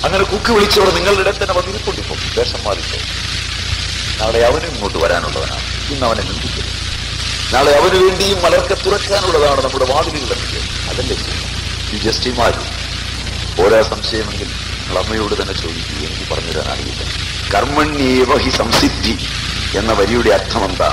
അങ്ങനെ കുക്കി വിളിച്ചവർ നിങ്ങളുടെ ഇടയിൽ തന്നെ വന്നിരിക്കൊണ്ടിപ്പോ വേഷം മാറിപ്പോ നാളെ അവനും ഇങ്ങോട്ട് വരാനുള്ളവനാണ് ഇന്ന് അവനെ നിന്ദിക്കരുത് നാളെ അവന് വേണ്ടിയും മലർക്കെ തുറക്കാനുള്ളതാണ് നമ്മുടെ വാതിലുകളൊക്കെ അതല്ലേ യു ജസ്റ്റ് ഇമാജിൻ ഓരോ സംശയമെങ്കിൽ നിങ്ങൾ അമ്മയോട് തന്നെ ചോദിക്കുക എനിക്ക് പറഞ്ഞു തരാൻ അറിയില്ല കർമ്മണ്യേവ ഹി സംസിദ്ധി എന്ന വരിയുടെ അർത്ഥം എന്താ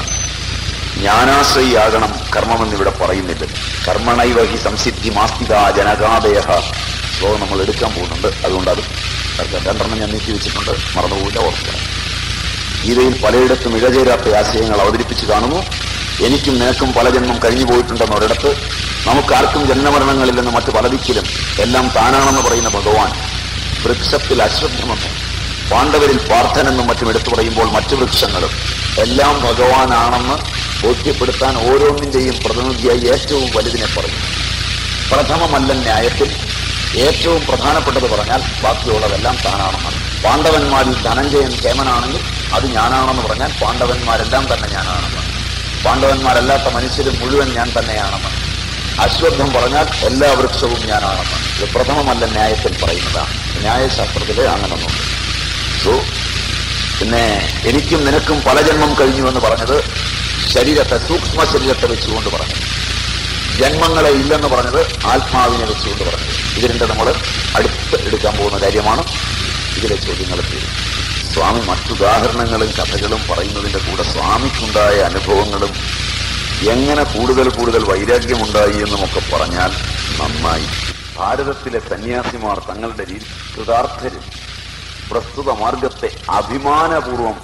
ജ്ഞാനാശ്രയിയാകണം കർമ്മമെന്നിവിടെ പറയുന്നില്ല കർമ്മണൈവ ഹി സംസിദ്ധി മാസ്തിക ജനകാദയ ശ്ലോകം നമ്മൾ എടുക്കാൻ പോകുന്നുണ്ട് അതുകൊണ്ട് അത് രണ്ടെണ്ണം ഞാൻ നീക്കി വെച്ചിട്ടുണ്ട് മറന്നുപോയില്ല ഓർക്കണം ഗീതയിൽ പലയിടത്തും ഇഴചേരാത്ത ആശയങ്ങൾ അവതരിപ്പിച്ചു കാണുന്നു എനിക്കും നിനക്കും പല ജന്മം കഴിഞ്ഞു പോയിട്ടുണ്ടെന്ന് ഒരിടത്ത് നമുക്കാർക്കും ജന്മമരണങ്ങളില്ലെന്ന് മറ്റു പലതിക്കലും എല്ലാം താനാണെന്ന് പറയുന്ന ഭഗവാൻ വൃക്ഷത്തിൽ അശ്രദ്ധമെന്നും പാണ്ഡവരിൽ പാർത്ഥനെന്നും മറ്റും എടുത്തു പറയുമ്പോൾ മറ്റു വൃക്ഷങ്ങളും എല്ലാം ഭഗവാനാണെന്ന് ബോധ്യപ്പെടുത്താൻ ഓരോന്നിന്റെയും പ്രതിനിധിയായി ഏറ്റവും വലുതിനെ പറഞ്ഞു പ്രഥമമല്ല ന്യായത്തിൽ ഏറ്റവും പ്രധാനപ്പെട്ടത് പറഞ്ഞാൽ ബാക്കിയുള്ളതെല്ലാം താനാണെന്നാണ് പാണ്ഡവന്മാരിൽ ധനഞ്ജയൻ കേമനാണെങ്കിൽ അത് ഞാനാണെന്ന് പറഞ്ഞാൽ പാണ്ഡവന്മാരെല്ലാം തന്നെ ഞാനാണെന്ന് പാണ്ഡവന്മാരല്ലാത്ത മനുഷ്യരും മുഴുവൻ ഞാൻ തന്നെയാണെന്ന് അശ്വത്ഥം പറഞ്ഞാൽ എല്ലാ വൃക്ഷവും ഞാനാണെന്ന് ഇത് പ്രഥമമല്ല ന്യായത്തിൽ പറയുന്നതാണ് ന്യായശാസ്ത്രത്തില് അങ്ങനൊന്നുണ്ട് സോ പിന്നെ എനിക്കും നിനക്കും പല ജന്മം കഴിഞ്ഞു എന്ന് പറഞ്ഞത് ശരീരത്തെ സൂക്ഷ്മ ശരീരത്തെ വെച്ചുകൊണ്ട് പറഞ്ഞു ജന്മങ്ങളെ ഇല്ലെന്ന് പറഞ്ഞത് ആത്മാവിനെ വെച്ചുകൊണ്ട് പറഞ്ഞത് ഇത് രണ്ട് നമ്മൾ അടുത്ത് എടുക്കാൻ പോകുന്ന കാര്യമാണ് ഇതിലെ ചോദ്യങ്ങൾ തീരും സ്വാമി മറ്റുദാഹരണങ്ങളും കഥകളും പറയുന്നതിന്റെ കൂടെ സ്വാമിക്കുണ്ടായ അനുഭവങ്ങളും എങ്ങനെ കൂടുതൽ കൂടുതൽ വൈരാഗ്യമുണ്ടായി എന്നുമൊക്കെ പറഞ്ഞാൽ നന്നായി ഭാരതത്തിലെ സന്യാസിമാർ തങ്ങളുടെ രീതി കൃതാർത്ഥരും പ്രസ്തുത മാർഗത്തെ അഭിമാനപൂർവം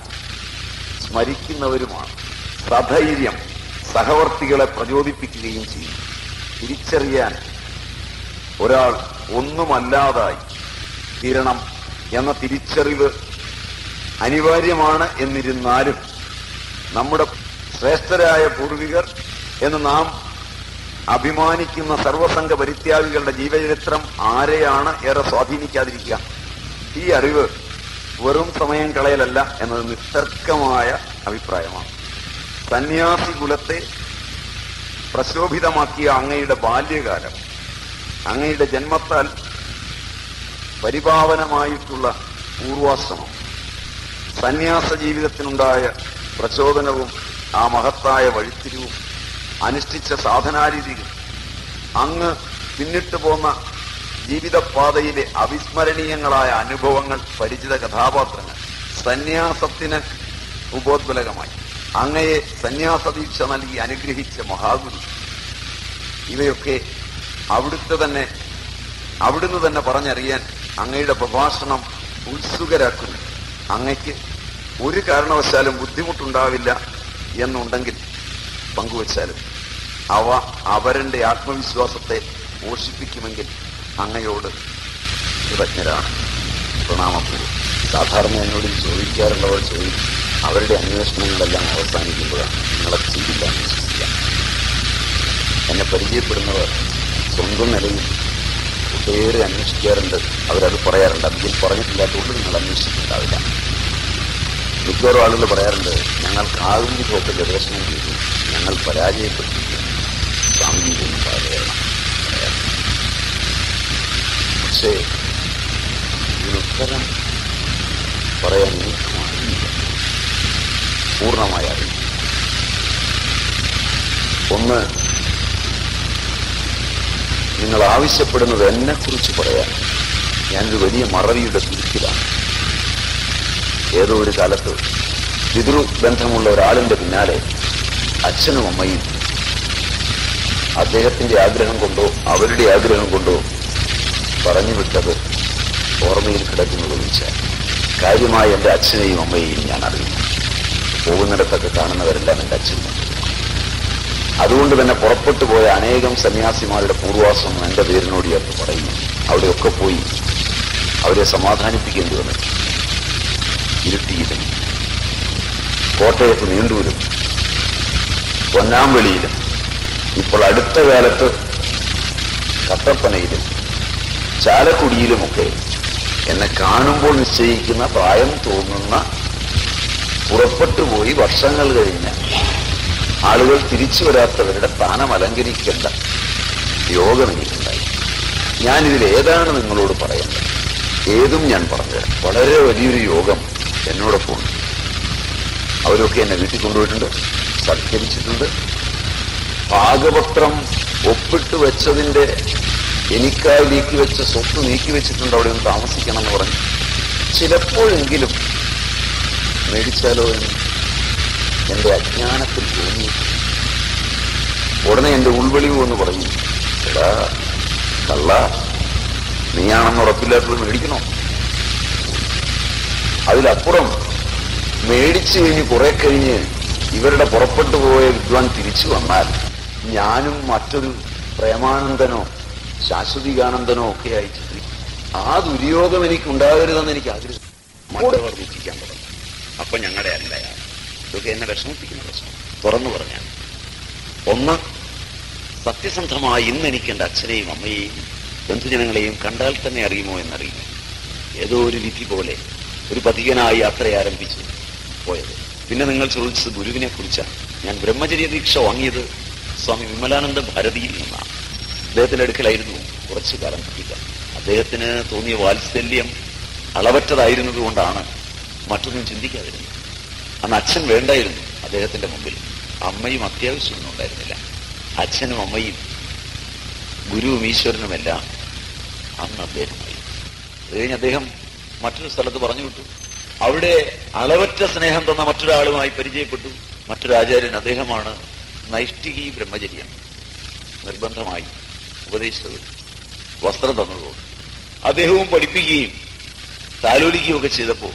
സ്മരിക്കുന്നവരുമാണ് സധൈര്യം സഹവർത്തികളെ പ്രചോദിപ്പിക്കുകയും ചെയ്യും തിരിച്ചറിയാൻ ഒരാൾ ഒന്നുമല്ലാതായി തീരണം എന്ന തിരിച്ചറിവ് അനിവാര്യമാണ് എന്നിരുന്നാലും നമ്മുടെ ശ്രേഷ്ഠരായ പൂർവികർ എന്ന് നാം അഭിമാനിക്കുന്ന സർവസംഘ പരിത്യാഗികളുടെ ജീവചരിത്രം ആരെയാണ് ഏറെ സ്വാധീനിക്കാതിരിക്കുക ഈ അറിവ് വെറും സമയം കളയലല്ല എന്നത് നിസ്തർക്കമായ അഭിപ്രായമാണ് സന്യാസി കുലത്തെ പ്രശോഭിതമാക്കിയ അങ്ങയുടെ ബാല്യകാലം അങ്ങയുടെ ജന്മത്താൽ പരിപാവനമായിട്ടുള്ള പൂർവാശ്രമം സന്യാസ ജീവിതത്തിനുണ്ടായ പ്രചോദനവും ആ മഹത്തായ വഴിത്തിരിവും അനുഷ്ഠിച്ച സാധനാരീതികൾ അങ്ങ് പിന്നിട്ട് പോന്ന ജീവിതപാതയിലെ അവിസ്മരണീയങ്ങളായ അനുഭവങ്ങൾ പരിചിത കഥാപാത്രങ്ങൾ സന്യാസത്തിന് ഉപോദ്ബലകമായി അങ്ങയെ സന്യാസ ദീക്ഷ നൽകി അനുഗ്രഹിച്ച മഹാഗുരു ഇവയൊക്കെ അവിടുത്തെ തന്നെ അവിടുന്ന് തന്നെ പറഞ്ഞറിയാൻ അങ്ങയുടെ പ്രഭാഷണം ഉത്സുകരാക്കുന്നു അങ്ങയ്ക്ക് ഒരു കാരണവശാലും ബുദ്ധിമുട്ടുണ്ടാവില്ല എന്നുണ്ടെങ്കിൽ പങ്കുവച്ചാലും അവ അവരന്റെ ആത്മവിശ്വാസത്തെ പോഷിപ്പിക്കുമെങ്കിൽ അങ്ങയോട് കൃതജ്ഞരാണ് പ്രണാമപൂർവ്വം സാധാരണ എന്നോട് ഈ ചോദിക്കാറുള്ളവർ ചോദിക്കും അവരുടെ അന്വേഷണങ്ങളെല്ലാം അവസാനിക്കുമ്പോഴാണ് നിങ്ങളെ ചെയ്യില്ല എന്ന് വിശ്വസിക്കാം എന്നെ പരിചയപ്പെടുന്നവർ സ്വന്തം നിലയിൽ ഒട്ടേറെ അന്വേഷിക്കാറുണ്ട് അവരത് പറയാറുണ്ട് അതിൽ പറഞ്ഞിട്ടില്ലാത്തതുകൊണ്ട് നിങ്ങൾ അന്വേഷിച്ചിട്ടുണ്ടാവില്ല മിക്കവാറും ആളുകൾ പറയാറുണ്ട് ഞങ്ങൾക്കാകും വിധമൊക്കെ ഗവേഷണം ചെയ്തു ഞങ്ങൾ പരാജയപ്പെട്ടിരിക്കുന്നു സ്വാമിജിയൊന്നും പറയണം പക്ഷേ ഇതിനുത്തരം പറയാൻ എനിക്കും അറിയില്ല പൂർണ്ണമായി അറിയില്ല ഒന്ന് നിങ്ങൾ ആവശ്യപ്പെടുന്നത് എന്നെക്കുറിച്ച് പറയാൻ ഞാനൊരു വലിയ മറവിയുടെ തുരുത്തിലാണ് ഏതോ ഒരു കാലത്ത് പിതൃ ബന്ധമുള്ള ഒരാളിന്റെ പിന്നാലെ അച്ഛനും അമ്മയും അദ്ദേഹത്തിന്റെ ആഗ്രഹം കൊണ്ടോ അവരുടെ ആഗ്രഹം കൊണ്ടോ പറഞ്ഞു വിട്ടത് ഓർമ്മയിൽ കിടക്കുന്നത് വെച്ചാൽ കാര്യമായി എൻ്റെ അച്ഛനെയും അമ്മയെയും ഞാൻ അറിയുന്നു പോകുന്നിടത്തൊക്കെ കാണുന്നവരെല്ലാം എൻ്റെ അച്ഛനും അതുകൊണ്ട് തന്നെ പുറപ്പെട്ടു പോയ അനേകം സന്യാസിമാരുടെ പൂർവാശ്രമം എൻ്റെ പേരിനോട് ചേർത്ത് പറയുന്നു അവിടെയൊക്കെ പോയി അവരെ സമാധാനിപ്പിക്കേണ്ടി വന്നു ഇരുട്ടിയിലും കോട്ടയത്ത് നീണ്ടൂരും പൊന്നാമ്പളിയിലും ഇപ്പോൾ അടുത്ത കാലത്ത് കട്ടപ്പനയിലും ചാലക്കുടിയിലുമൊക്കെ എന്നെ കാണുമ്പോൾ നിശ്ചയിക്കുന്ന പ്രായം തോന്നുന്ന പുറപ്പെട്ടു പോയി വർഷങ്ങൾ കഴിഞ്ഞ് ആളുകൾ തിരിച്ചു വരാത്തവരുടെ സ്ഥാനം അലങ്കരിക്കേണ്ട യോഗം എനിക്കുണ്ടായി ഞാനിതിൽ ഏതാണ് നിങ്ങളോട് പറയേണ്ടത് ഏതും ഞാൻ പറഞ്ഞുതരാം വളരെ വലിയൊരു യോഗം എന്നോടൊപ്പം ഉണ്ട് അവരൊക്കെ എന്നെ വീട്ടിൽ കൊണ്ടുപോയിട്ടുണ്ട് സത്കരിച്ചിട്ടുണ്ട് പാകപത്രം ഒപ്പിട്ട് വെച്ചതിന്റെ എനിക്കായി നീക്കി വെച്ച സ്വത്ത് നീക്കി വെച്ചിട്ടുണ്ട് അവിടെ ഒന്ന് താമസിക്കണം എന്ന് പറഞ്ഞു ചിലപ്പോഴെങ്കിലും മേടിച്ചാലോ എന്ന് എന്റെ അജ്ഞാനത്തിൽ തോന്നി ഉടനെ എന്റെ ഉൾവെളിവ് എന്ന് പറഞ്ഞു എടാ കള്ള നീയാണെന്ന് ഉറപ്പില്ലാത്തത് മേടിക്കണോ അതിലപ്പുറം മേടിച്ചു കഴിഞ്ഞ് കുറെ കഴിഞ്ഞ് ഇവരുടെ പുറപ്പെട്ടു പോയ വിദ്വാൻ തിരിച്ചു വന്നാൽ ഞാനും മറ്റൊരു പ്രേമാനന്ദനോ ശാശ്വതികാനന്ദനോ ഒക്കെ ആയി ചിത്രിക്കും. ആ ദുര്യോഗം എനിക്ക് ഉണ്ടാകരുതെന്ന് എനിക്ക് ആഗ്രഹം മറ്റവർ ദുഃഖിക്കാൻ തുടങ്ങി അപ്പൊ ഞങ്ങളുടെ അല്ല ഇതൊക്കെ എന്നെ വിഷമിപ്പിക്കുന്ന പ്രശ്നം തുറന്നു പറഞ്ഞാൽ ഒന്ന് സത്യസന്ധമായി ഇന്ന് എനിക്ക് എൻ്റെ അച്ഛനെയും അമ്മയെയും ബന്ധുജനങ്ങളെയും കണ്ടാൽ തന്നെ അറിയുമോ എന്നറിയില്ല ഏതോ ഒരു വിധി പോലെ ഒരു പതികനായി യാത്ര ആരംഭിച്ചു പോയത് പിന്നെ നിങ്ങൾ ചോദിച്ചത് ഗുരുവിനെ കുറിച്ചാണ് ഞാൻ ബ്രഹ്മചര്യ ദീക്ഷ വാങ്ങിയത് സ്വാമി വിമലാനന്ദ ഭാരതിയിൽ നിന്നാണ് അദ്ദേഹത്തിന്റെ അടുക്കലായിരുന്നു കുറച്ചു കാലം പഠിക്കുക അദ്ദേഹത്തിന് തോന്നിയ വാത്സല്യം അളവറ്റതായിരുന്നത് കൊണ്ടാണ് മറ്റൊന്നും ചിന്തിക്കാതിരുന്നത് അന്ന് അച്ഛൻ വേണ്ടായിരുന്നു അദ്ദേഹത്തിന്റെ മുമ്പിൽ അമ്മയും അത്യാവശ്യമൊന്നും ഉണ്ടായിരുന്നില്ല അച്ഛനും അമ്മയും ഗുരുവും ഈശ്വരനുമെല്ലാം അന്ന് അദ്ദേഹമായി അത് കഴിഞ്ഞ് അദ്ദേഹം മറ്റൊരു സ്ഥലത്ത് പറഞ്ഞു വിട്ടു അവിടെ അളവറ്റ സ്നേഹം തന്ന മറ്റൊരാളുമായി പരിചയപ്പെട്ടു മറ്റൊരു ആചാര്യൻ അദ്ദേഹമാണ് നൈഷ്ഠികി ബ്രഹ്മചര്യം നിർബന്ധമായി ഉപദേശിച്ചത് വസ്ത്രം തന്നതുകൊണ്ട് അദ്ദേഹവും പഠിപ്പിക്കുകയും താലോലിക്കുകയും ഒക്കെ ചെയ്തപ്പോൾ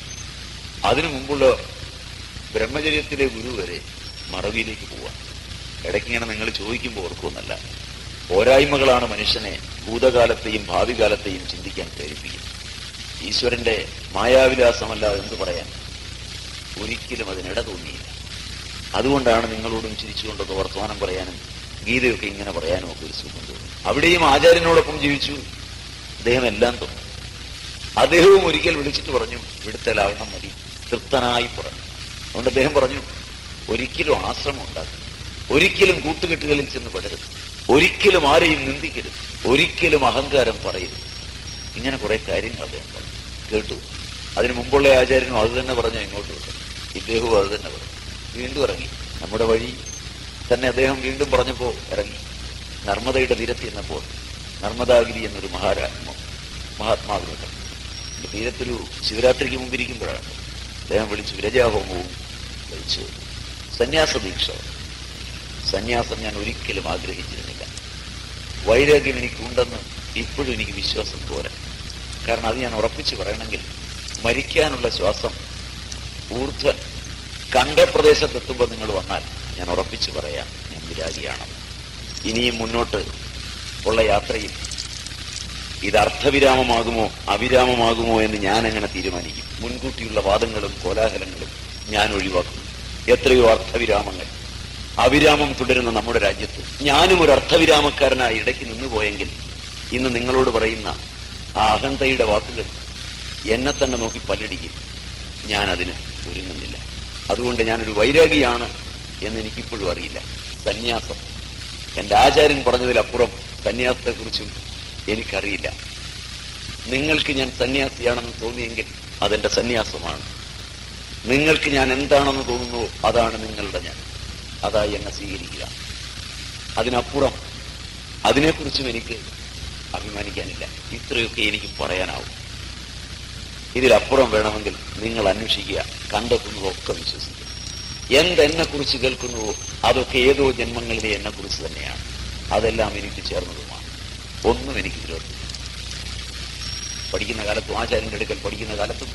അതിനു മുമ്പുള്ള ബ്രഹ്മചര്യത്തിലെ ഗുരു വരെ മറവിയിലേക്ക് പോവാം ഇടയ്ക്കിങ്ങനെ നിങ്ങൾ ചോദിക്കുമ്പോൾ ഓർക്കുമെന്നല്ല പോരായ്മകളാണ് മനുഷ്യനെ ഭൂതകാലത്തെയും ഭാവി കാലത്തെയും ചിന്തിക്കാൻ പ്രേരിപ്പിക്കുന്നത് ഈശ്വരന്റെ മായാവിലാസമല്ല എന്ന് പറയാൻ ഒരിക്കലും അതിനിട തോന്നിയില്ല അതുകൊണ്ടാണ് നിങ്ങളോടും ചിരിച്ചുകൊണ്ടൊക്കെ വർത്തമാനം പറയാനും ഗീതയൊക്കെ ഇങ്ങനെ പറയാനും ഒക്കെ ഒരു സുഖം തോന്നി അവിടെയും ആചാര്യനോടൊപ്പം ജീവിച്ചു അദ്ദേഹം എല്ലാം തന്നു അദ്ദേഹവും ഒരിക്കൽ വിളിച്ചിട്ട് പറഞ്ഞു വിടുത്തലാവണം മതി തൃപ്തനായി പറഞ്ഞു അതുകൊണ്ട് അദ്ദേഹം പറഞ്ഞു ഒരിക്കലും ആശ്രമം ഉണ്ടാക്കും ഒരിക്കലും കൂട്ടുകെട്ടുകളിൽ ചെന്ന് പെടരുത് ഒരിക്കലും ആരെയും നിന്ദിക്കരുത് ഒരിക്കലും അഹങ്കാരം പറയരുത് ഇങ്ങനെ കുറെ കാര്യങ്ങൾ അദ്ദേഹം പറഞ്ഞു കേട്ടു അതിനു മുമ്പുള്ള ആചാര്യനും അത് തന്നെ പറഞ്ഞു ഇങ്ങോട്ട് വിട്ടു ഇദ്ദേഹവും അത് തന്നെ പറഞ്ഞു വീണ്ടും ഇറങ്ങി നമ്മുടെ വഴി തന്നെ അദ്ദേഹം വീണ്ടും പറഞ്ഞപ്പോ ഇറങ്ങി നർമ്മദയുടെ തീരത്ത് ചെന്നപ്പോൾ നർമ്മദാഗിരി എന്നൊരു മഹാരാ മഹാത്മാവിനുണ്ട് ഈ തീരത്തൊരു ശിവരാത്രിക്ക് മുമ്പിരിക്കുമ്പോഴാണ് അദ്ദേഹം വിളിച്ച് വിരജാഹോമവും കഴിച്ചു സന്യാസ ദീക്ഷ സന്യാസം ഞാൻ ഒരിക്കലും ആഗ്രഹിച്ചിരുന്നില്ല വൈരാഗ്യം എനിക്കുണ്ടെന്ന് ഇപ്പോഴും എനിക്ക് വിശ്വാസം പോരാ കാരണം അത് ഞാൻ ഉറപ്പിച്ച് പറയണമെങ്കിൽ മരിക്കാനുള്ള ശ്വാസം ഊർധ്വൻ കണ്ടപ്രദേശത്തെത്തുമ്പോൾ നിങ്ങൾ വന്നാൽ ഞാൻ ഉറപ്പിച്ച് പറയാം ഞാൻ വിരാഗിയാണ് ഇനിയും മുന്നോട്ട് ഉള്ള യാത്രയിൽ ഇത് അർത്ഥവിരാമമാകുമോ അവിരാമമാകുമോ എന്ന് ഞാൻ എങ്ങനെ തീരുമാനിക്കും മുൻകൂട്ടിയുള്ള വാദങ്ങളും കോലാഹലങ്ങളും ഞാൻ ഒഴിവാക്കും എത്രയോ അർത്ഥവിരാമങ്ങൾ അവിരാമം തുടരുന്ന നമ്മുടെ രാജ്യത്ത് ഞാനും ഒരു അർത്ഥവിരാമക്കാരനായി ഇടയ്ക്ക് നിന്നുപോയെങ്കിൽ ഇന്ന് നിങ്ങളോട് പറയുന്ന ആ അഹന്തയുടെ വാക്കുകൾ എന്നെ തന്നെ നോക്കി പല്ലടിക്കും ഞാൻ അതിന് ഒരുങ്ങുന്നില്ല അതുകൊണ്ട് ഞാനൊരു വൈരാഗിയാണ് എന്ന് എനിക്കിപ്പോഴും അറിയില്ല സന്യാസം എന്റെ ആചാര്യൻ പറഞ്ഞതിലപ്പുറം സന്യാസത്തെക്കുറിച്ചും എനിക്കറിയില്ല നിങ്ങൾക്ക് ഞാൻ സന്യാസിയാണെന്ന് തോന്നിയെങ്കിൽ അതെന്റെ സന്യാസമാണ് നിങ്ങൾക്ക് ഞാൻ എന്താണെന്ന് തോന്നുന്നുവോ അതാണ് നിങ്ങളുടെ ഞാൻ അതായി എന്നെ സ്വീകരിക്കുക അതിനപ്പുറം അതിനെക്കുറിച്ചും എനിക്ക് അഭിമാനിക്കാനില്ല ഇത്രയൊക്കെ എനിക്ക് പറയാനാവും ഇതിലപ്പുറം വേണമെങ്കിൽ നിങ്ങൾ അന്വേഷിക്കുക കണ്ടെത്തുന്നതൊക്കെ വിശ്വസിക്കുക എന്തെന്നെ കുറിച്ച് കേൾക്കുന്നുവോ അതൊക്കെ ഏതോ ജന്മങ്ങളിലെ എന്നെ കുറിച്ച് തന്നെയാണ് അതെല്ലാം എനിക്ക് ചേർന്നതുമാണ് ഒന്നും എനിക്ക് വിരോധം പഠിക്കുന്ന കാലത്തും ആചാര്യന്റെ അടുക്കൽ പഠിക്കുന്ന കാലത്തും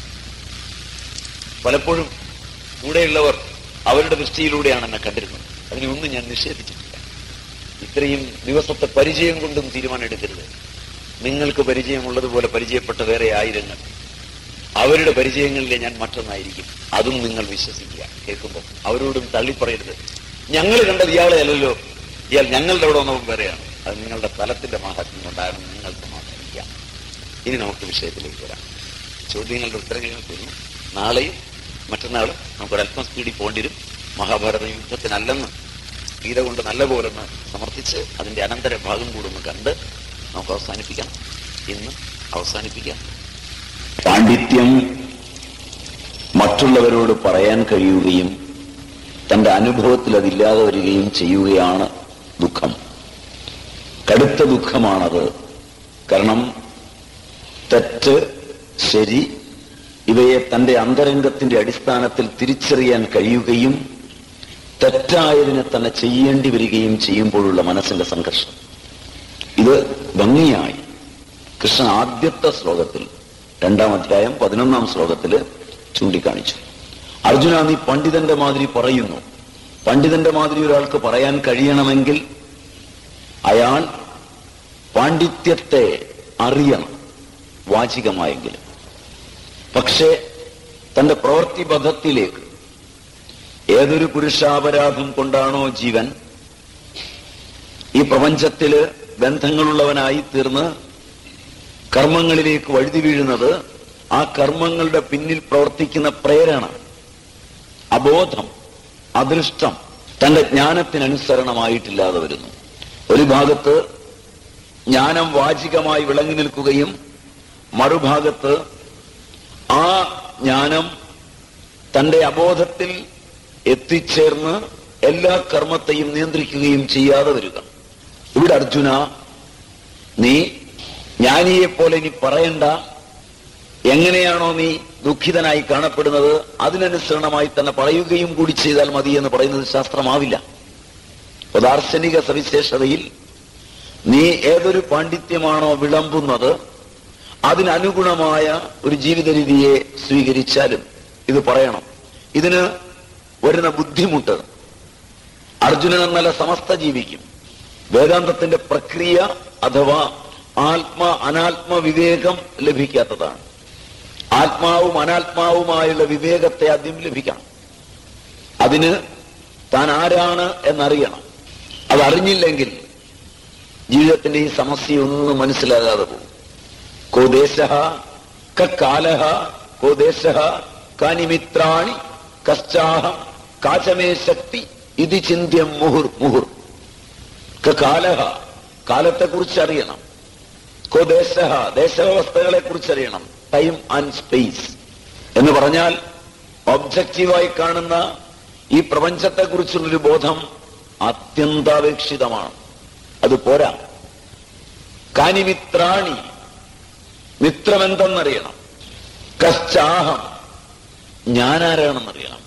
പലപ്പോഴും കൂടെയുള്ളവർ അവരുടെ ദൃഷ്ടിയിലൂടെയാണ് എന്നെ കണ്ടിരുന്നത് അതിനൊന്നും ഞാൻ നിഷേധിച്ചിട്ടില്ല ഇത്രയും ദിവസത്തെ പരിചയം കൊണ്ടും തീരുമാനം എടുക്കരുത് നിങ്ങൾക്ക് പരിചയമുള്ളതുപോലെ പരിചയപ്പെട്ട വേറെ ആയിരങ്ങൾ അവരുടെ പരിചയങ്ങളിലെ ഞാൻ മറ്റൊന്നായിരിക്കും അതും നിങ്ങൾ വിശ്വസിക്കുക കേൾക്കുമ്പോൾ അവരോടും തള്ളിപ്പറയരുത് ഞങ്ങൾ കണ്ടത് ഇയാളെ അല്ലല്ലോ ഇയാൾ ഞങ്ങളുടെ അവിടെ വന്നപ്പോൾ വേറെയാണ് അത് നിങ്ങളുടെ സ്ഥലത്തിന്റെ മാഹാത്മ്യം കൊണ്ടാണ് നിങ്ങൾക്ക് മാതാപിക്കാം ഇനി നമുക്ക് വിഷയത്തിലേക്ക് വരാം ചോദ്യങ്ങളുടെ ഉത്തരങ്ങൾ തരുന്നു നാളെയും മറ്റന്നാളും നമുക്കൊരല്പം സ്പീഡിൽ പോകേണ്ടി വരും മഹാഭാരത യുദ്ധത്തിനല്ലെന്ന് ഗീത കൊണ്ട് നല്ലപോലെ ഒന്ന് സമർത്ഥിച്ച് അതിന്റെ അനന്തര ഭാഗം കൂടെ ഒന്ന് കണ്ട് നമുക്ക് അവസാനിപ്പിക്കാം ഇന്ന് അവസാനിപ്പിക്കാം പാണ്ഡിത്യം മറ്റുള്ളവരോട് പറയാൻ കഴിയുകയും തന്റെ അനുഭവത്തിൽ അതില്ലാതെ വരികയും ചെയ്യുകയാണ് ദുഃഖം കടുത്ത ദുഃഖമാണത് കാരണം തെറ്റ് ശരി ഇവയെ തന്റെ അന്തരംഗത്തിന്റെ അടിസ്ഥാനത്തിൽ തിരിച്ചറിയാൻ കഴിയുകയും തെറ്റായതിനെ തന്നെ ചെയ്യേണ്ടി വരികയും ചെയ്യുമ്പോഴുള്ള മനസ്സിന്റെ സംഘർഷം ഇത് ഭംഗിയായി കൃഷ്ണൻ ആദ്യത്തെ ശ്ലോകത്തിൽ രണ്ടാം അധ്യായം പതിനൊന്നാം ശ്ലോകത്തിൽ ചൂണ്ടിക്കാണിച്ചു അർജുന നീ പണ്ഡിതന്റെ മാതിരി പറയുന്നു പണ്ഡിതന്റെ മാതിരി ഒരാൾക്ക് പറയാൻ കഴിയണമെങ്കിൽ അയാൾ പാണ്ഡിത്യത്തെ അറിയണം വാചികമായെങ്കിലും പക്ഷേ തന്റെ പ്രവൃത്തിബദ്ധത്തിലേക്ക് ഏതൊരു പുരുഷാപരാധം കൊണ്ടാണോ ജീവൻ ഈ പ്രപഞ്ചത്തില് ബന്ധങ്ങളുള്ളവനായി തീർന്ന് കർമ്മങ്ങളിലേക്ക് വഴുതി വീഴുന്നത് ആ കർമ്മങ്ങളുടെ പിന്നിൽ പ്രവർത്തിക്കുന്ന പ്രേരണ അബോധം അദൃഷ്ടം തന്റെ ജ്ഞാനത്തിനനുസരണമായിട്ടില്ലാതെ വരുന്നു ഒരു ഭാഗത്ത് ജ്ഞാനം വാചികമായി വിളങ്ങി നിൽക്കുകയും മറുഭാഗത്ത് ആ ജ്ഞാനം തന്റെ അബോധത്തിൽ എത്തിച്ചേർന്ന് എല്ലാ കർമ്മത്തെയും നിയന്ത്രിക്കുകയും ചെയ്യാതെ വരിക ഇവിടെ അർജുന നീ ജ്ഞാനിയെ പോലെ നീ പറയണ്ട എങ്ങനെയാണോ നീ ദുഃഖിതനായി കാണപ്പെടുന്നത് അതിനനുസരണമായി തന്നെ പറയുകയും കൂടി ചെയ്താൽ മതി എന്ന് പറയുന്നത് ശാസ്ത്രമാവില്ല ദാർശനിക സവിശേഷതയിൽ നീ ഏതൊരു പാണ്ഡിത്യമാണോ വിളമ്പുന്നത് അതിനനുഗുണമായ ഒരു ജീവിത രീതിയെ സ്വീകരിച്ചാലും ഇത് പറയണം ഇതിന് വരുന്ന ബുദ്ധിമുട്ട് അർജുനൻ എന്നല്ല സമസ്ത ജീവിക്കും വേദാന്തത്തിന്റെ പ്രക്രിയ അഥവാ ആത്മ അനാത്മ വിവേകം ലഭിക്കാത്തതാണ് ആത്മാവും അനാത്മാവുമായുള്ള വിവേകത്തെ ആദ്യം ലഭിക്കണം അതിന് താൻ ആരാണ് എന്നറിയണം അതറിഞ്ഞില്ലെങ്കിൽ ജീവിതത്തിന്റെ ഈ സമസ്യയൊന്നും മനസ്സിലാകാതെ പോകും കോ ദേശ കാലഹ കോ ദേശ കാനിമിത്രാണി കശ്ചാഹം കാചമേ ശക്തി ഇത് ചിന്യം മുഹുർ മുഹുർ കാലഹ കാലത്തെക്കുറിച്ച് അറിയണം കോ ദേശ ദേശവ്യവസ്ഥകളെ കുറിച്ച് അറിയണം ടൈം ആൻഡ് സ്പേസ് എന്ന് പറഞ്ഞാൽ ഒബ്ജക്റ്റീവായി കാണുന്ന ഈ പ്രപഞ്ചത്തെക്കുറിച്ചുള്ളൊരു ബോധം അത്യന്താപേക്ഷിതമാണ് അത് പോരാ കാനിമിത്രാണി മിത്രമെന്തെന്നറിയണം കശ്ചാഹം ഞാനാരാണെന്നറിയണം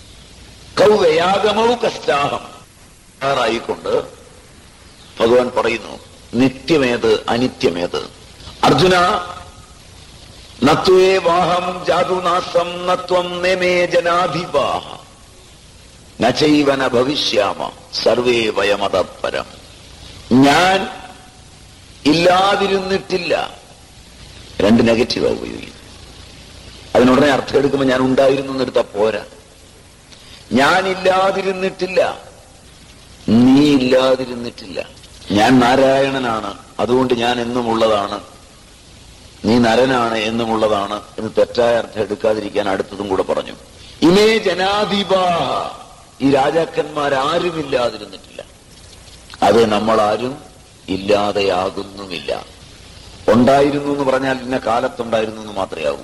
കൗവയാഗമൗ കശ്ചാഹം ആറായിക്കൊണ്ട് ഭഗവാൻ പറയുന്നു നിത്യമേത് അനിത്യമേത് അർജുന നത്വേ വാഹം ജാതുനാസം നത്വം നേമേ ജനാധിപാഹ നചൈവന ഭവിഷ്യാമ സർവേ വയമതപരം ഞാൻ ഇല്ലാതിരുന്നിട്ടില്ല രണ്ട് നെഗറ്റീവാണ് ഉപയോഗിക്കുന്നത് അതിനുടനെ അർത്ഥം എടുക്കുമ്പോൾ ഞാൻ ഉണ്ടായിരുന്നു എന്നെടുത്താ പോരാ ഞാനില്ലാതിരുന്നിട്ടില്ല നീ ഇല്ലാതിരുന്നിട്ടില്ല ഞാൻ നാരായണനാണ് അതുകൊണ്ട് ഞാൻ എന്നും ഉള്ളതാണ് നീ നരനാണ് എന്നുമുള്ളതാണ് എന്ന് തെറ്റായ അർത്ഥം എടുക്കാതിരിക്കാൻ അടുത്തതും കൂടെ പറഞ്ഞു ഇമേ ജനാധിപാഹ ഈ രാജാക്കന്മാരാരും ഇല്ലാതിരുന്നിട്ടില്ല അത് നമ്മളാരും ഇല്ലാതെയാകുന്നുമില്ല ഉണ്ടായിരുന്നു എന്ന് പറഞ്ഞാൽ ഇന്ന കാലത്തുണ്ടായിരുന്നു എന്ന് മാത്രമേ ആവൂ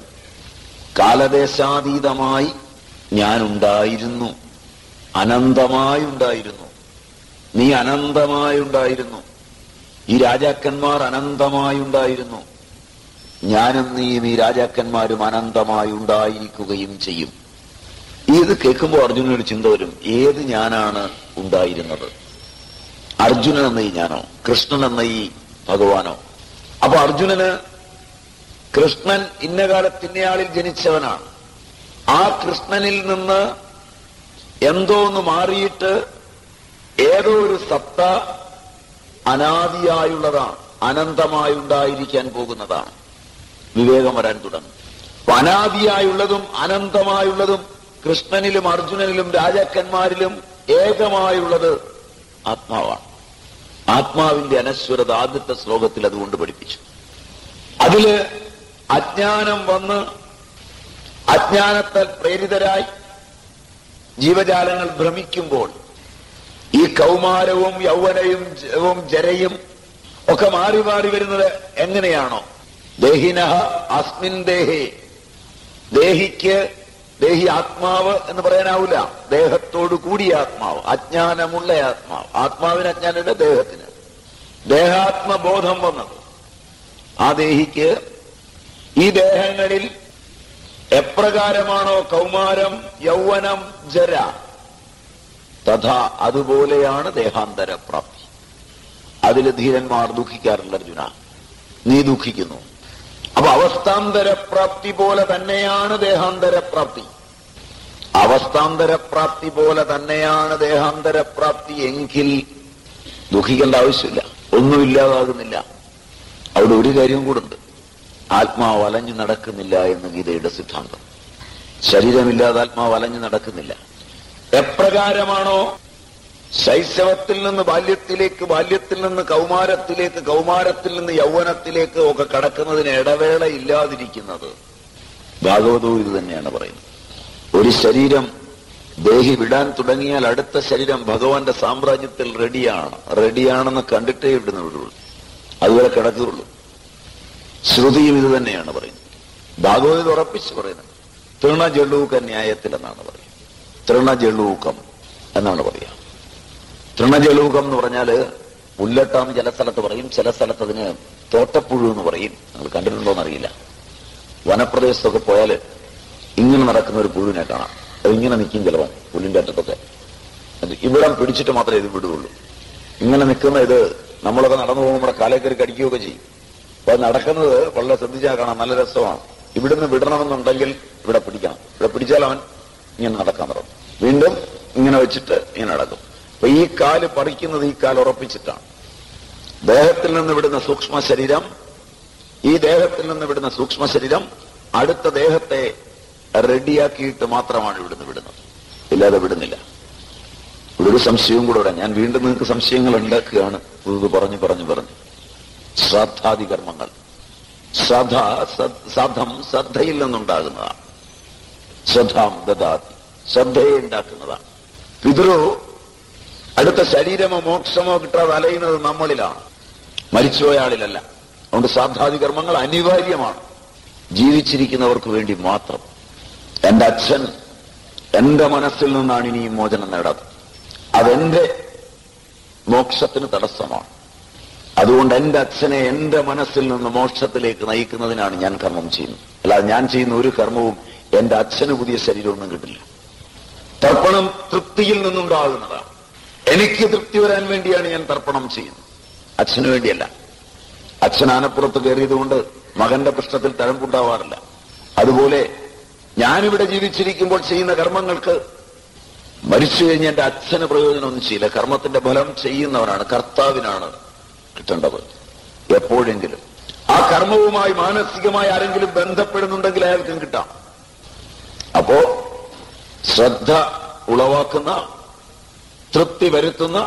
കാലദേശാതീതമായി ഞാൻ ഉണ്ടായിരുന്നു അനന്തമായി ഉണ്ടായിരുന്നു നീ അനന്തമായി ഉണ്ടായിരുന്നു ഈ രാജാക്കന്മാർ അനന്തമായി ഉണ്ടായിരുന്നു ഞാനും നീയും ഈ രാജാക്കന്മാരും അനന്തമായി ഉണ്ടായിരിക്കുകയും ചെയ്യും ഇത് കേൾക്കുമ്പോൾ അർജുനൊരു ചിന്ത വരും ഏത് ഞാനാണ് ഉണ്ടായിരുന്നത് അർജുനൻ എന്ന ഈ ഞാനോ കൃഷ്ണൻ എന്ന ഈ ഭഗവാനോ അപ്പൊ അർജുനന് കൃഷ്ണൻ ഇന്ന കാലത്ത് ഇന്നയാളിൽ ജനിച്ചവനാണ് ആ കൃഷ്ണനിൽ നിന്ന് എന്തോ ഒന്ന് മാറിയിട്ട് ഏതോ ഒരു സത്ത അനാദിയായുള്ളതാണ് അനന്തമായി ഉണ്ടായിരിക്കാൻ പോകുന്നതാണ് വിവേകം വരാൻ തുടങ്ങും അപ്പൊ അനാദിയായുള്ളതും അനന്തമായുള്ളതും കൃഷ്ണനിലും അർജുനനിലും രാജാക്കന്മാരിലും ഏകമായുള്ളത് ആത്മാവാണ് ആത്മാവിന്റെ അനശ്വരത ആദ്യത്തെ ശ്ലോകത്തിൽ അതുകൊണ്ട് പഠിപ്പിച്ചു അതില് അജ്ഞാനം വന്ന് അജ്ഞാനത്താൽ പ്രേരിതരായി ജീവജാലങ്ങൾ ഭ്രമിക്കുമ്പോൾ ഈ കൗമാരവും യൗവനയും ജവും ജരയും ഒക്കെ മാറി മാറി വരുന്നത് എങ്ങനെയാണോ ദേഹിന അസ്മിൻ ദേഹേ ദേഹിക്ക് ദേഹി ആത്മാവ് എന്ന് പറയാനാവില്ല ദേഹത്തോട് കൂടിയ ആത്മാവ് അജ്ഞാനമുള്ള ആത്മാവ് ആത്മാവിന് അജ്ഞാനമില്ല ദേഹത്തിന് ദേഹാത്മബോധം വന്നത് ആ ദേഹിക്ക് ഈ ദേഹങ്ങളിൽ എപ്രകാരമാണോ കൗമാരം യൗവനം ജര തഥാ അതുപോലെയാണ് ദേഹാന്തര പ്രാപ്തി അതിൽ ധീരന്മാർ ദുഃഖിക്കാറില്ല അർജുന നീ ദുഃഖിക്കുന്നു അപ്പൊ അവസ്ഥാന്തര പ്രാപ്തി പോലെ തന്നെയാണ് ദേഹാന്തര പ്രാപ്തി അവസ്ഥാന്തര പ്രാപ്തി പോലെ തന്നെയാണ് ദേഹാന്തര പ്രാപ്തി എങ്കിൽ ദുഃഖിക്കേണ്ട ആവശ്യമില്ല ഒന്നുമില്ലാതാകുന്നില്ല അവിടെ ഒരു കാര്യവും കൂടുണ്ട് ആത്മാവ് അലഞ്ഞു നടക്കുന്നില്ല എന്ന് ഗീതയുടെ സിദ്ധാന്തം ശരീരമില്ലാതെ ആത്മാവ് അലഞ്ഞു നടക്കുന്നില്ല എപ്രകാരമാണോ ശൈശവത്തിൽ നിന്ന് ബാല്യത്തിലേക്ക് ബാല്യത്തിൽ നിന്ന് കൗമാരത്തിലേക്ക് കൗമാരത്തിൽ നിന്ന് യൗവനത്തിലേക്ക് ഒക്കെ കടക്കുന്നതിന് ഇടവേള ഇല്ലാതിരിക്കുന്നത് ഭാഗവതവും ഇത് തന്നെയാണ് പറയുന്നത് ഒരു ശരീരം ദേഹി വിടാൻ തുടങ്ങിയാൽ അടുത്ത ശരീരം ഭഗവാന്റെ സാമ്രാജ്യത്തിൽ റെഡിയാണ് റെഡിയാണെന്ന് കണ്ടിട്ടേ വിടുന്നുള്ളൂ അതുവരെ കിടക്കുകയുള്ളൂ ശ്രുതിയും ഇത് തന്നെയാണ് പറയുന്നത് ഭാഗവത് ഉറപ്പിച്ച് പറയുന്നത് തൃണജളൂക ന്യായത്തിൽ എന്നാണ് പറയുന്നത് തൃണജളൂകം എന്നാണ് പറയുക തൃണജളൂകം എന്ന് പറഞ്ഞാല് പുല്ലട്ടാന്ന് ചില സ്ഥലത്ത് പറയും ചില സ്ഥലത്ത് അതിന് തോട്ടപ്പുഴു എന്ന് പറയും നിങ്ങൾ കണ്ടിട്ടുണ്ടോ എന്നറിയില്ല വനപ്രദേശത്തൊക്കെ പോയാല് ഇങ്ങനെ നടക്കുന്ന ഒരു പുഴുവിനെ കാണാം അത് ഇങ്ങനെ നിൽക്കും ചിലവൻ പുല്ലിന്റെ അറ്റത്തൊക്കെ അത് ഇവിടം പിടിച്ചിട്ട് മാത്രമേ ഇത് വിടുകയുള്ളൂ ഇങ്ങനെ നിൽക്കുന്ന ഇത് നമ്മളൊക്കെ നടന്നു പോകുമ്പോൾ നമ്മുടെ കാലേ കയറി കടിക്കുകയൊക്കെ ചെയ്യും അപ്പൊ അത് നടക്കുന്നത് വളരെ ശ്രദ്ധിച്ചാൽ കാണാം നല്ല രസമാണ് ഇവിടുന്ന് വിടണമെന്നുണ്ടെങ്കിൽ ഇവിടെ പിടിക്കണം ഇവിടെ പിടിച്ചാൽ അവൻ ഇങ്ങനെ നടക്കാൻ തുടങ്ങും വീണ്ടും ഇങ്ങനെ വെച്ചിട്ട് ഇങ്ങനെ നടക്കും അപ്പൊ ഈ കാല് പറിക്കുന്നത് ഈ കാല് ഉറപ്പിച്ചിട്ടാണ് ദേഹത്തിൽ നിന്ന് വിടുന്ന സൂക്ഷ്മ ശരീരം ഈ ദേഹത്തിൽ നിന്ന് വിടുന്ന സൂക്ഷ്മ ശരീരം അടുത്ത ദേഹത്തെ റെഡിയാക്കിയിട്ട് മാത്രമാണ് ഇവിടുന്ന് വിടുന്നത് ഇല്ലാതെ വിടുന്നില്ല ഇവിടെ ഒരു സംശയവും കൂടെ വരാം ഞാൻ വീണ്ടും നിങ്ങൾക്ക് സംശയങ്ങൾ ഉണ്ടാക്കുകയാണ് ഇത് പറഞ്ഞു പറഞ്ഞു പറഞ്ഞു ശ്രാദ്ധാദി കർമ്മങ്ങൾ ശ്രദ്ധ സധം ശ്രദ്ധയിൽ നിന്നുണ്ടാകുന്നതാണ് ശ്രദ്ധാം ദദാതി ശ്രദ്ധയെ ഉണ്ടാക്കുന്നതാണ് പിതൃ അടുത്ത ശരീരമോ മോക്ഷമോ കിട്ടാതെ അലയുന്നത് നമ്മളിലാണ് മരിച്ചുപോയ ആളിലല്ല അതുകൊണ്ട് ശ്രാദ്ധാദി കർമ്മങ്ങൾ അനിവാര്യമാണ് ജീവിച്ചിരിക്കുന്നവർക്ക് വേണ്ടി മാത്രം എന്റെ അച്ഛൻ എന്റെ മനസ്സിൽ നിന്നാണ് ഇനിയും മോചനം നേടാത്തത് അതെന്റെ മോക്ഷത്തിന് തടസ്സമാണ് അതുകൊണ്ട് എന്റെ അച്ഛനെ എന്റെ മനസ്സിൽ നിന്ന് മോക്ഷത്തിലേക്ക് നയിക്കുന്നതിനാണ് ഞാൻ കർമ്മം ചെയ്യുന്നത് അല്ലാതെ ഞാൻ ചെയ്യുന്ന ഒരു കർമ്മവും എന്റെ അച്ഛന് പുതിയ ശരീരമൊന്നും കിട്ടില്ല തർപ്പണം തൃപ്തിയിൽ നിന്നുണ്ടാകുന്നതാണ് എനിക്ക് തൃപ്തി വരാൻ വേണ്ടിയാണ് ഞാൻ തർപ്പണം ചെയ്യുന്നത് അച്ഛന് വേണ്ടിയല്ല അച്ഛൻ ആനപ്പുറത്ത് കയറിയതുകൊണ്ട് മകന്റെ പ്രശ്നത്തിൽ തഴമ്പുണ്ടാവാറില്ല അതുപോലെ ഞാനിവിടെ ജീവിച്ചിരിക്കുമ്പോൾ ചെയ്യുന്ന കർമ്മങ്ങൾക്ക് മരിച്ചു കഴിഞ്ഞ് എന്റെ അച്ഛന് പ്രയോജനമൊന്നും ചെയ്യില്ല കർമ്മത്തിന്റെ ഫലം ചെയ്യുന്നവനാണ് കർത്താവിനാണ് കിട്ടേണ്ടത് എപ്പോഴെങ്കിലും ആ കർമ്മവുമായി മാനസികമായി ആരെങ്കിലും ബന്ധപ്പെടുന്നുണ്ടെങ്കിൽ അയാൾക്കും കിട്ടാം അപ്പോ ശ്രദ്ധ ഉളവാക്കുന്ന തൃപ്തി വരുത്തുന്ന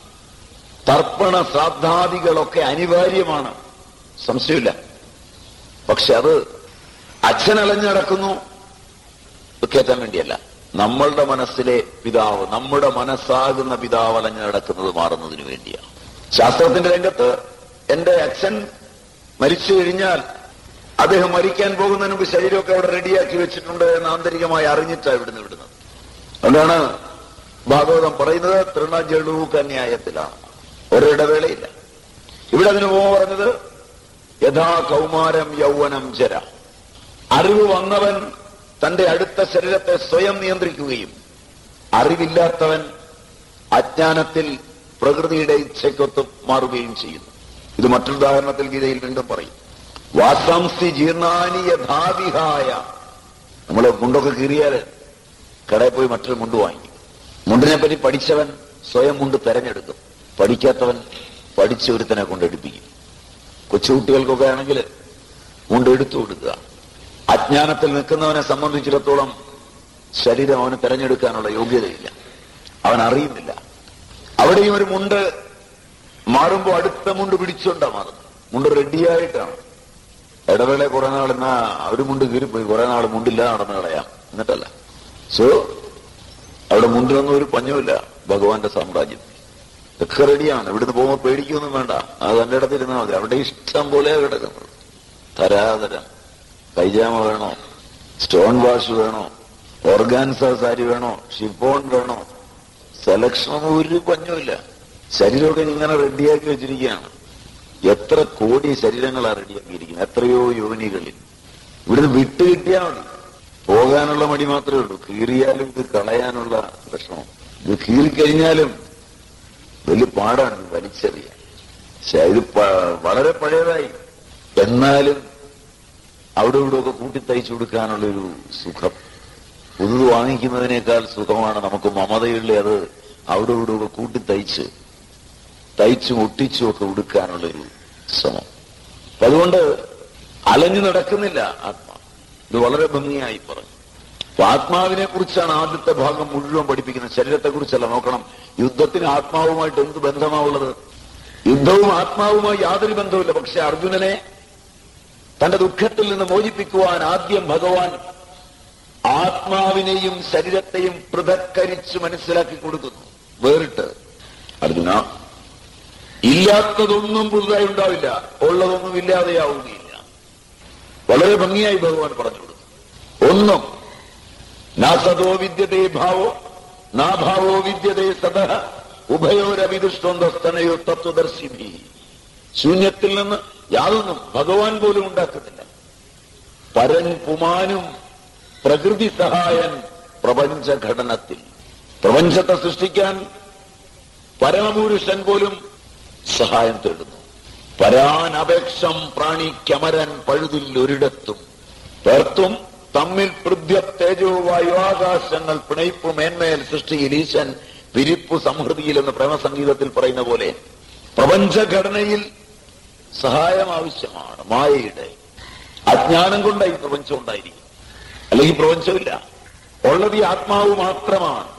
തർപ്പണ ശ്രാദ്ധാദികളൊക്കെ അനിവാര്യമാണ് സംശയമില്ല പക്ഷെ അത് അച്ഛനലഞ്ഞടക്കുന്നു കയറ്റാൻ വേണ്ടിയല്ല നമ്മളുടെ മനസ്സിലെ പിതാവ് നമ്മുടെ മനസ്സാകുന്ന പിതാവ് അലഞ്ഞു നടക്കുന്നത് മാറുന്നതിന് വേണ്ടിയാണ് ശാസ്ത്രത്തിന്റെ രംഗത്ത് എന്റെ അച്ഛൻ മരിച്ചു കഴിഞ്ഞാൽ അദ്ദേഹം മരിക്കാൻ പോകുന്നതിന് മുമ്പ് ശരീരമൊക്കെ അവിടെ റെഡിയാക്കി വെച്ചിട്ടുണ്ട് എന്ന് ആന്തരികമായി അറിഞ്ഞിട്ടാണ് ഇവിടുന്ന് വിടുന്നത് അതുകൊണ്ടാണ് ഭാഗവതം പറയുന്നത് തൃണജളൂക ന്യായത്തിലാണ് ഒരിടവേളയില്ല ഇവിടെ അതിന് പോകുമ്പോൾ പറഞ്ഞത് യഥാ കൗമാരം യൗവനം ജര അറിവ് വന്നവൻ തന്റെ അടുത്ത ശരീരത്തെ സ്വയം നിയന്ത്രിക്കുകയും അറിവില്ലാത്തവൻ അജ്ഞാനത്തിൽ പ്രകൃതിയുടെ ഇച്ഛയ്ക്കൊത്ത് മാറുകയും ചെയ്യുന്നു ഇത് മറ്റൊരു ഉദാഹരണത്തിൽ ഗീതയിൽ വീണ്ടും പറയും വാസാംസി ജീർണാനി യഥാവിഹായ നമ്മൾ മുണ്ടൊക്കെ കീറിയാല് കടയിൽ പോയി മറ്റൊരു മുണ്ട് വാങ്ങിക്കും മുണ്ടിനെ പറ്റി പഠിച്ചവൻ സ്വയം മുണ്ട് തെരഞ്ഞെടുക്കും പഠിക്കാത്തവൻ പഠിച്ച ഒരുത്തനെ കൊണ്ടെടുപ്പിക്കും കൊച്ചുകുട്ടികൾക്കൊക്കെ ആണെങ്കിൽ മുണ്ട് എടുത്തു കൊടുക്കുക അജ്ഞാനത്തിൽ നിൽക്കുന്നവനെ സംബന്ധിച്ചിടത്തോളം ശരീരം അവന് തെരഞ്ഞെടുക്കാനുള്ള യോഗ്യതയില്ല അവൻ അറിയുന്നില്ല അവിടെയും ഒരു മുണ്ട് മാറുമ്പോൾ അടുത്ത മുണ്ട് പിടിച്ചുകൊണ്ടാ മാറുന്നത് മുണ്ട് റെഡിയായിട്ടാണ് ഇടവേള കുറെ നാൾ എന്നാ ഒരു മുണ്ട് കീറിപ്പോയി കുറെ നാൾ മുണ്ടില്ല നടന്നു കളയാം എന്നിട്ടല്ല സോ അവിടെ മുണ്ടിലൊന്നും ഒരു പഞ്ഞമില്ല ഭഗവാന്റെ സാമ്രാജ്യം ഒക്കെ റെഡിയാണ് ഇവിടുന്ന് പോകുമ്പോൾ പേടിക്കൊന്നും വേണ്ട അത് തന്റെ ഇടത്തിരുന്നാൽ മതി അവിടെ ഇഷ്ടം പോലെ കിടക്കുന്നത് തരാതരം കൈജാമ വേണോ സ്റ്റോൺ വാഷ് വേണോ ഓർഗാൻസ സാരി വേണോ ഷിഫോൺ വേണോ സെലക്ഷനൊന്നും ഒരു പഞ്ഞുമില്ല ശരീരമൊക്കെ ഇങ്ങനെ റെഡിയാക്കി വെച്ചിരിക്കുകയാണ് എത്ര കോടി ശരീരങ്ങളാണ് റെഡിയാക്കിയിരിക്കുന്നത് എത്രയോ യോനികളിൽ ഇവിടുന്ന് വിട്ട് കിട്ടിയാൽ മതി പോകാനുള്ള മടി മാത്രമേ ഉള്ളൂ കീറിയാലും ഇത് കളയാനുള്ള വിഷമം ഇത് കീറിക്കഴിഞ്ഞാലും വലിയ പാടാണ് ഇത് വലിച്ചെറിയാൻ പക്ഷെ ഇത് പ- വളരെ പഴയതായി എന്നാലും അവിടെ ഇവിടെ ഒക്കെ കൂട്ടി തയ്ച്ചു കൊടുക്കാനുള്ളൊരു സുഖം പുതുത് വാങ്ങിക്കുന്നതിനേക്കാൾ സുഖമാണ് നമുക്ക് മമതയുള്ള അത് അവിടെ ഇവിടെ ഒക്കെ കൂട്ടി തയ്ച്ച് തയ്ച്ചും ഒട്ടിച്ചും ഒക്കെ ഉടുക്കാനുള്ളൊരു ശ്രമം അപ്പൊ അതുകൊണ്ട് അലഞ്ഞു നടക്കുന്നില്ല ആത്മാ ഇത് വളരെ ഭംഗിയായി പറഞ്ഞു അപ്പൊ ആത്മാവിനെ കുറിച്ചാണ് ആദ്യത്തെ ഭാഗം മുഴുവൻ പഠിപ്പിക്കുന്നത് ശരീരത്തെ കുറിച്ചല്ല നോക്കണം യുദ്ധത്തിന് ആത്മാവുമായിട്ട് എന്ത് ബന്ധമാവുള്ളത് യുദ്ധവും ആത്മാവുമായി യാതൊരു ബന്ധവുമില്ല പക്ഷെ അർജുനനെ തന്റെ ദുഃഖത്തിൽ നിന്ന് മോചിപ്പിക്കുവാൻ ആദ്യം ഭഗവാൻ ആത്മാവിനെയും ശരീരത്തെയും പൃഥക്കരിച്ച് മനസ്സിലാക്കി കൊടുക്കുന്നു വേറിട്ട് അർജുന ഇല്ലാത്തതൊന്നും പുതുതായി ഉണ്ടാവില്ല ഉള്ളതൊന്നും ഇല്ലാതെയാവുകയില്ല വളരെ ഭംഗിയായി ഭഗവാൻ പറഞ്ഞു കൊടുത്തു ഒന്നും നാസതോ വിദ്യതേ ഭാവോ നാഭാവോ വിദ്യതേ സത ഉഭയോരവിദുഷ്ടന്തസ്തനയോ തത്വദർശിഭി ശൂന്യത്തിൽ നിന്ന് യാതൊന്നും ഭഗവാൻ പോലും ഉണ്ടാക്കുന്നില്ല പരൻ പുമാനും പ്രകൃതി സഹായൻ പ്രപഞ്ചഘടനത്തിൽ പ്രപഞ്ചത്തെ സൃഷ്ടിക്കാൻ പരമപുരുഷൻ പോലും സഹായം തേടുന്നു പരാനപേക്ഷം പ്രാണിക്കമരൻ പഴുതിൽ ഒരിടത്തും പേർത്തും തമ്മിൽ പൃഥ്വ തേജോ വായുവാകാശങ്ങൾ പിണയിപ്പ് മേന്മേൽ സൃഷ്ടിയിൽ ഈശൻ വിരിപ്പു സംഹൃതിയിൽ എന്ന് പ്രേമസംഗീതത്തിൽ പറയുന്ന പോലെ പ്രപഞ്ചഘടനയിൽ സഹായം ആവശ്യമാണ് മായയുടെ അജ്ഞാനം കൊണ്ടായി പ്രപഞ്ചം ഉണ്ടായിരിക്കും അല്ലെങ്കിൽ പ്രപഞ്ചമില്ല ഉള്ളത് ഈ ആത്മാവ് മാത്രമാണ്